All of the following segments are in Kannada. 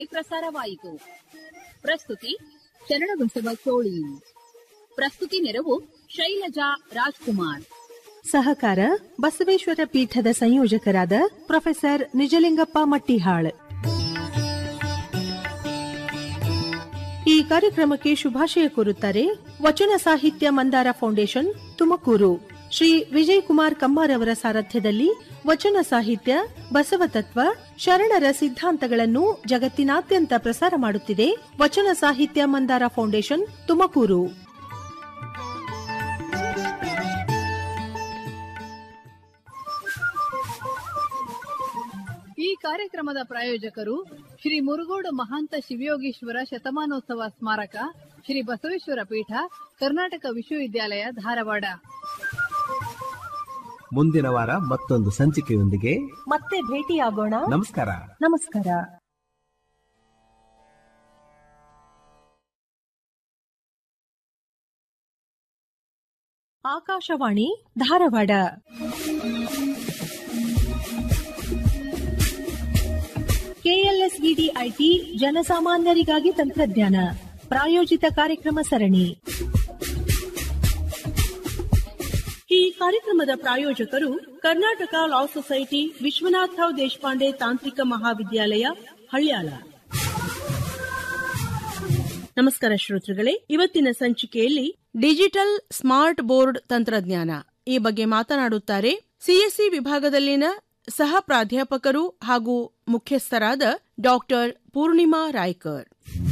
ಪ್ರಸಾರವಾಯಿತು ಪ್ರಸ್ತುತಿ ಶರಣಬಸವ ಚೋಳಿ ಪ್ರಸ್ತುತಿ ನೆರವು ಶೈಲಜಾ ರಾಜ್ಕುಮಾರ್ ಸಹಕಾರ ಬಸವೇಶ್ವರ ಪೀಠದ ಸಂಯೋಜಕರಾದ ಪ್ರೊಫೆಸರ್ ನಿಜಲಿಂಗಪ್ಪ ಮಟ್ಟಿಹಾಳ್ ಈ ಕಾರ್ಯಕ್ರಮಕ್ಕೆ ಶುಭಾಶಯ ಕೋರುತ್ತಾರೆ ವಚನ ಸಾಹಿತ್ಯ ಮಂದಾರ ಫೌಂಡೇಶನ್ ತುಮಕೂರು ಶ್ರೀ ವಿಜಯ್ ಕುಮಾರ್ ಕಮ್ಮಾರ್ ಅವರ ಸಾರಥ್ಯದಲ್ಲಿ ವಚನ ಸಾಹಿತ್ಯ ಬಸವತತ್ವ ಶರಣರ ಸಿದ್ಧಾಂತಗಳನ್ನು ಜಗತ್ತಿನಾದ್ಯಂತ ಪ್ರಸಾರ ಮಾಡುತ್ತಿದೆ ವಚನ ಸಾಹಿತ್ಯ ಮಂದಾರ ಫೌಂಡೇಶನ್ ತುಮಕೂರು ಈ ಕಾರ್ಯಕ್ರಮದ ಪ್ರಾಯೋಜಕರು ಶ್ರೀ ಮುರುಗೋಡು ಮಹಾಂತ ಶಿವಯೋಗೀಶ್ವರ ಶತಮಾನೋತ್ಸವ ಸ್ಮಾರಕ ಶ್ರೀ ಬಸವೇಶ್ವರ ಪೀಠ ಕರ್ನಾಟಕ ವಿಶ್ವವಿದ್ಯಾಲಯ ಧಾರವಾಡ ಮುಂದಿನ ವಾರ ಮತ್ತೊಂದು ಸಂಚಿಕೆಯೊಂದಿಗೆ ಮತ್ತೆ ಭೇಟಿಯಾಗೋಣ ನಮಸ್ಕಾರ ನಮಸ್ಕಾರ ಆಕಾಶವಾಣಿ ಧಾರವಾಡ ಕೆಎಲ್ಎಸ್ವಿಡಿ ಐಟಿ ಜನಸಾಮಾನ್ಯರಿಗಾಗಿ ತಂತ್ರಜ್ಞಾನ ಪ್ರಾಯೋಜಿತ ಕಾರ್ಯಕ್ರಮ ಸರಣಿ ಈ ಕಾರ್ಯಕ್ರಮದ ಪ್ರಾಯೋಜಕರು ಕರ್ನಾಟಕ ಲಾ ಸೊಸೈಟಿ ವಿಶ್ವನಾಥರಾವ್ ದೇಶಪಾಂಡೆ ತಾಂತ್ರಿಕ ಮಹಾವಿದ್ಯಾಲಯ ಹಳ್ಯಾಳ ನಮಸ್ಕಾರ ಶ್ರೋತೃಗಳೇ ಇವತ್ತಿನ ಸಂಚಿಕೆಯಲ್ಲಿ ಡಿಜಿಟಲ್ ಸ್ಮಾರ್ಟ್ ಬೋರ್ಡ್ ತಂತ್ರಜ್ಞಾನ ಈ ಬಗ್ಗೆ ಮಾತನಾಡುತ್ತಾರೆ ಸಿಎಸ್ಸಿ ವಿಭಾಗದಲ್ಲಿನ ಸಹ ಪ್ರಾಧ್ಯಾಪಕರು ಹಾಗೂ ಮುಖ್ಯಸ್ಥರಾದ ಡಾಕ್ಟರ್ ಪೂರ್ಣಿಮಾ ರಾಯ್ಕರ್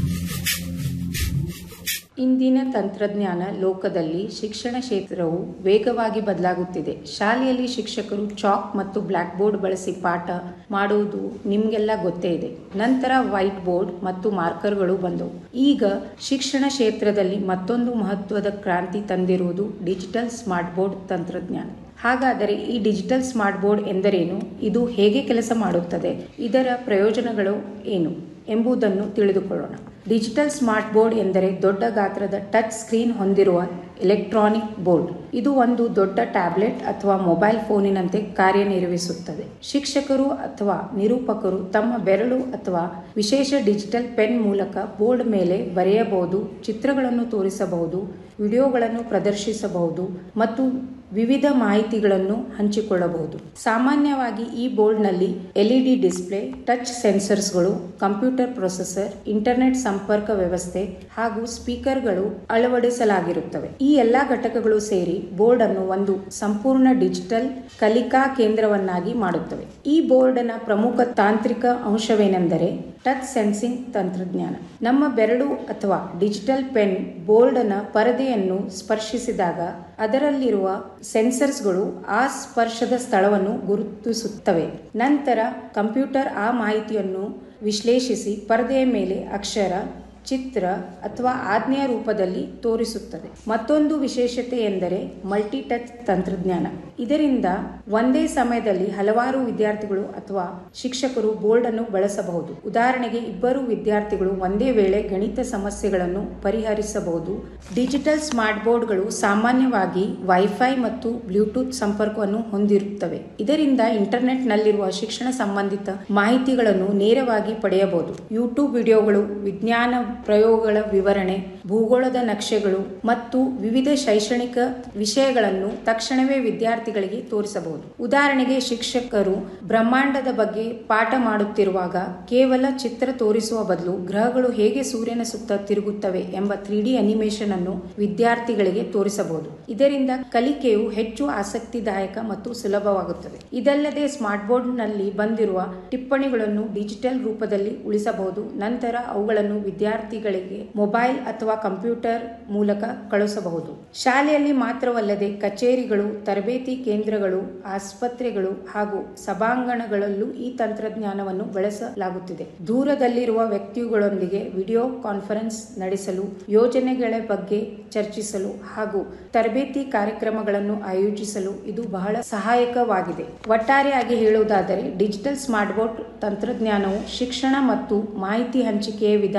ಇಂದಿನ ತಂತ್ರಜ್ಞಾನ ಲೋಕದಲ್ಲಿ ಶಿಕ್ಷಣ ಕ್ಷೇತ್ರವು ವೇಗವಾಗಿ ಬದಲಾಗುತ್ತಿದೆ ಶಾಲೆಯಲ್ಲಿ ಶಿಕ್ಷಕರು ಚಾಕ್ ಮತ್ತು ಬ್ಲ್ಯಾಕ್ ಬೋರ್ಡ್ ಬಳಸಿ ಪಾಠ ಮಾಡುವುದು ನಿಮಗೆಲ್ಲ ಗೊತ್ತೇ ಇದೆ ನಂತರ ವೈಟ್ ಬೋರ್ಡ್ ಮತ್ತು ಮಾರ್ಕರ್ಗಳು ಬಂದವು ಈಗ ಶಿಕ್ಷಣ ಕ್ಷೇತ್ರದಲ್ಲಿ ಮತ್ತೊಂದು ಮಹತ್ವದ ಕ್ರಾಂತಿ ತಂದಿರುವುದು ಡಿಜಿಟಲ್ ಸ್ಮಾರ್ಟ್ ಬೋರ್ಡ್ ತಂತ್ರಜ್ಞಾನ ಹಾಗಾದರೆ ಈ ಡಿಜಿಟಲ್ ಸ್ಮಾರ್ಟ್ ಬೋರ್ಡ್ ಎಂದರೇನು ಇದು ಹೇಗೆ ಕೆಲಸ ಮಾಡುತ್ತದೆ ಇದರ ಪ್ರಯೋಜನಗಳು ಏನು ಎಂಬುದನ್ನು ತಿಳಿದುಕೊಳ್ಳೋಣ ಡಿಜಿಟಲ್ ಸ್ಮಾರ್ಟ್ ಬೋರ್ಡ್ ಎಂದರೆ ದೊಡ್ಡ ಗಾತ್ರದ ಟಚ್ ಸ್ಕ್ರೀನ್ ಹೊಂದಿರುವ ಎಲೆಕ್ಟ್ರಾನಿಕ್ ಬೋರ್ಡ್ ಇದು ಒಂದು ದೊಡ್ಡ ಟ್ಯಾಬ್ಲೆಟ್ ಅಥವಾ ಮೊಬೈಲ್ ಫೋನಿನಂತೆ ಕಾರ್ಯನಿರ್ವಹಿಸುತ್ತದೆ ಶಿಕ್ಷಕರು ಅಥವಾ ನಿರೂಪಕರು ತಮ್ಮ ಬೆರಳು ಅಥವಾ ವಿಶೇಷ ಡಿಜಿಟಲ್ ಪೆನ್ ಮೂಲಕ ಬೋರ್ಡ್ ಮೇಲೆ ಬರೆಯಬಹುದು ಚಿತ್ರಗಳನ್ನು ತೋರಿಸಬಹುದು ವಿಡಿಯೋಗಳನ್ನು ಪ್ರದರ್ಶಿಸಬಹುದು ಮತ್ತು ವಿವಿಧ ಮಾಹಿತಿಗಳನ್ನು ಹಂಚಿಕೊಳ್ಳಬಹುದು ಸಾಮಾನ್ಯವಾಗಿ ಈ ಬೋರ್ಡ್ನಲ್ಲಿ ಎಲ್ಇಡಿ ಡಿಸ್ಪ್ಲೇ ಟಚ್ ಸೆನ್ಸರ್ಸ್ಗಳು ಕಂಪ್ಯೂಟರ್ ಪ್ರೊಸೆಸರ್ ಇಂಟರ್ನೆಟ್ ಸಂಪರ್ಕ ವ್ಯವಸ್ಥೆ ಹಾಗೂ ಸ್ಪೀಕರ್ಗಳು ಅಳವಡಿಸಲಾಗಿರುತ್ತವೆ ಈ ಎಲ್ಲಾ ಘಟಕಗಳು ಸೇರಿ ಬೋರ್ಡ್ ಅನ್ನು ಒಂದು ಸಂಪೂರ್ಣ ಡಿಜಿಟಲ್ ಕಲಿಕಾ ಕೇಂದ್ರವನ್ನಾಗಿ ಮಾಡುತ್ತವೆ ಈ ಬೋರ್ಡ್ನ ಪ್ರಮುಖ ತಾಂತ್ರಿಕ ಅಂಶವೇನೆಂದರೆ ಟಚ್ ಸೆನ್ಸಿಂಗ್ ತಂತ್ರಜ್ಞಾನ ನಮ್ಮ ಬೆರಳು ಅಥವಾ ಡಿಜಿಟಲ್ ಪೆನ್ ಬೋರ್ಡ್ನ ಪರದೆಯನ್ನು ಸ್ಪರ್ಶಿಸಿದಾಗ ಅದರಲ್ಲಿರುವ ಸೆನ್ಸರ್ಸ್ಗಳು ಆ ಸ್ಪರ್ಶದ ಸ್ಥಳವನ್ನು ಗುರುತಿಸುತ್ತವೆ ನಂತರ ಕಂಪ್ಯೂಟರ್ ಆ ಮಾಹಿತಿಯನ್ನು ವಿಶ್ಲೇಷಿಸಿ ಪರದೆಯ ಮೇಲೆ ಅಕ್ಷರ ಚಿತ್ರ ಅಥವಾ ಆಜ್ಞೆಯ ರೂಪದಲ್ಲಿ ತೋರಿಸುತ್ತದೆ ಮತ್ತೊಂದು ವಿಶೇಷತೆ ಎಂದರೆ ಮಲ್ಟಿ ಟಚ್ ತಂತ್ರಜ್ಞಾನ ಇದರಿಂದ ಒಂದೇ ಸಮಯದಲ್ಲಿ ಹಲವಾರು ವಿದ್ಯಾರ್ಥಿಗಳು ಅಥವಾ ಶಿಕ್ಷಕರು ಬೋರ್ಡ್ ಅನ್ನು ಬಳಸಬಹುದು ಉದಾಹರಣೆಗೆ ಇಬ್ಬರು ವಿದ್ಯಾರ್ಥಿಗಳು ಒಂದೇ ವೇಳೆ ಗಣಿತ ಸಮಸ್ಯೆಗಳನ್ನು ಪರಿಹರಿಸಬಹುದು ಡಿಜಿಟಲ್ ಸ್ಮಾರ್ಟ್ ಬೋರ್ಡ್ಗಳು ಸಾಮಾನ್ಯವಾಗಿ ವೈಫೈ ಮತ್ತು ಬ್ಲೂಟೂತ್ ಸಂಪರ್ಕವನ್ನು ಹೊಂದಿರುತ್ತವೆ ಇದರಿಂದ ಇಂಟರ್ನೆಟ್ನಲ್ಲಿರುವ ಶಿಕ್ಷಣ ಸಂಬಂಧಿತ ಮಾಹಿತಿಗಳನ್ನು ನೇರವಾಗಿ ಪಡೆಯಬಹುದು ಯೂಟ್ಯೂಬ್ ವಿಡಿಯೋಗಳು ವಿಜ್ಞಾನ ಪ್ರಯೋಗಗಳ ವಿವರಣೆ ಭೂಗೋಳದ ನಕ್ಷೆಗಳು ಮತ್ತು ವಿವಿಧ ಶೈಕ್ಷಣಿಕ ವಿಷಯಗಳನ್ನು ತಕ್ಷಣವೇ ವಿದ್ಯಾರ್ಥಿಗಳಿಗೆ ತೋರಿಸಬಹುದು ಉದಾಹರಣೆಗೆ ಶಿಕ್ಷಕರು ಬ್ರಹ್ಮಾಂಡದ ಬಗ್ಗೆ ಪಾಠ ಮಾಡುತ್ತಿರುವಾಗ ಕೇವಲ ಚಿತ್ರ ತೋರಿಸುವ ಬದಲು ಗ್ರಹಗಳು ಹೇಗೆ ಸೂರ್ಯನ ಸುತ್ತ ತಿರುಗುತ್ತವೆ ಎಂಬ ತ್ರೀ ಡಿ ಅನಿಮೇಷನ್ ಅನ್ನು ವಿದ್ಯಾರ್ಥಿಗಳಿಗೆ ತೋರಿಸಬಹುದು ಇದರಿಂದ ಕಲಿಕೆಯು ಹೆಚ್ಚು ಆಸಕ್ತಿದಾಯಕ ಮತ್ತು ಸುಲಭವಾಗುತ್ತದೆ ಇದಲ್ಲದೆ ಸ್ಮಾರ್ಟ್ ಬೋರ್ಡ್ ನಲ್ಲಿ ಬಂದಿರುವ ಟಿಪ್ಪಣಿಗಳನ್ನು ಡಿಜಿಟಲ್ ರೂಪದಲ್ಲಿ ಉಳಿಸಬಹುದು ನಂತರ ಅವುಗಳನ್ನು ವಿದ್ಯಾರ್ಥಿಗಳಿಗೆ ಮೊಬೈಲ್ ಅಥವಾ ಕಂಪ್ಯೂಟರ್ ಮೂಲಕ ಕಳುಹಿಸಬಹುದು ಶಾಲೆಯಲ್ಲಿ ಮಾತ್ರವಲ್ಲದೆ ಕಚೇರಿಗಳು ತರಬೇತಿ ಕೇಂದ್ರಗಳು ಆಸ್ಪತ್ರೆಗಳು ಹಾಗೂ ಸಭಾಂಗಣಗಳಲ್ಲೂ ಈ ತಂತ್ರಜ್ಞಾನವನ್ನು ಬಳಸಲಾಗುತ್ತಿದೆ ದೂರದಲ್ಲಿರುವ ವ್ಯಕ್ತಿಗಳೊಂದಿಗೆ ವಿಡಿಯೋ ಕಾನ್ಫರೆನ್ಸ್ ನಡೆಸಲು ಯೋಜನೆಗಳ ಬಗ್ಗೆ ಚರ್ಚಿಸಲು ಹಾಗೂ ತರಬೇತಿ ಕಾರ್ಯಕ್ರಮಗಳನ್ನು ಆಯೋಜಿಸಲು ಇದು ಬಹಳ ಸಹಾಯಕವಾಗಿದೆ ಒಟ್ಟಾರೆಯಾಗಿ ಹೇಳುವುದಾದರೆ ಡಿಜಿಟಲ್ ಸ್ಮಾರ್ಟ್ ಬೋರ್ಡ್ ತಂತ್ರಜ್ಞಾನವು ಶಿಕ್ಷಣ ಮತ್ತು ಮಾಹಿತಿ ಹಂಚಿಕೆಯ ವಿಧಾನವನ್ನು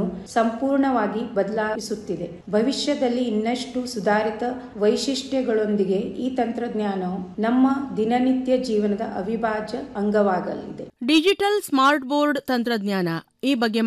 ಸಂಪೂರ್ಣವಾಗಿ ಬದಲಾಯಿಸುತ್ತಿದೆ ಭವಿಷ್ಯದಲ್ಲಿ ಇನ್ನಷ್ಟು ಸುಧಾರಿತ ವೈಶಿಷ್ಟ್ಯಗಳೊಂದಿಗೆ ಈ ತಂತ್ರಜ್ಞಾನವು ನಮ್ಮ ದಿನನಿತ್ಯ ಜೀವನದ ಅವಿಭಾಜ್ಯ ಅಂಗವಾಗಲಿದೆ ಡಿಜಿಟಲ್ ಸ್ಮಾರ್ಟ್ ಬೋರ್ಡ್ ತಂತ್ರಜ್ಞಾನ ಈ ಬಗ್ಗೆ